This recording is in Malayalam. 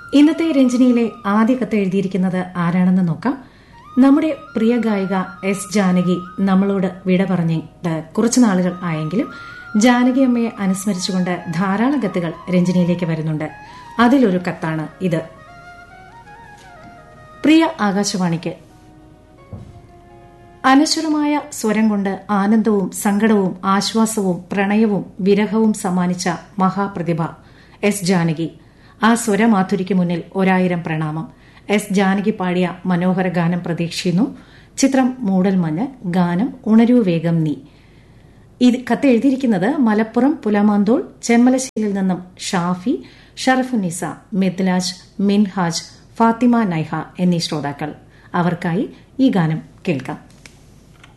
ഇന്നത്തെ രഞ്ജനിയിലെ ആദ്യ കത്ത് എഴുതിയിരിക്കുന്നത് ആരാണെന്ന് നോക്കാം നമ്മുടെ പ്രിയ ഗായിക എസ് ജാനകി നമ്മളോട് വിട പറഞ്ഞിട്ട് കുറച്ചു നാളുകൾ ആയെങ്കിലും ജാനകി അമ്മയെ അനുസ്മരിച്ചുകൊണ്ട് ധാരാളം കത്തുകൾ രഞ്ജനിയിലേക്ക് വരുന്നുണ്ട് അതിലൊരു കത്താണ് ഇത് പ്രിയ ആകാശവാണിക്ക് അനശ്വരമായ സ്വരം കൊണ്ട് ആനന്ദവും സങ്കടവും ആശ്വാസവും പ്രണയവും വിരഹവും സമ്മാനിച്ച മഹാപ്രതിഭ എസ് ജാനകി ആ സ്വരമാധുരിക്ക് മുന്നിൽ ഒരായിരം പ്രണാമം എസ് ജാനകി പാടിയ മനോഹര ഗാനം പ്രതീക്ഷിക്കുന്നു ചിത്രം മൂടൽമഞ്ഞ് ഗാനം ഉണരൂ വേഗം നീ ഇത് കത്ത് എഴുതിയിരിക്കുന്നത് മലപ്പുറം പുലമാന്തോൾ ചെമ്മലശ്ശേരിയിൽ നിന്നും ഷാഫി ഷറഫുനിസ മിദ്ലാജ് മിൻഹാജ് ഫാത്തിമ നൈഹ എന്നീ ശ്രോതാക്കൾ അവർക്കായി ഈ ഗാനം കേൾക്കാം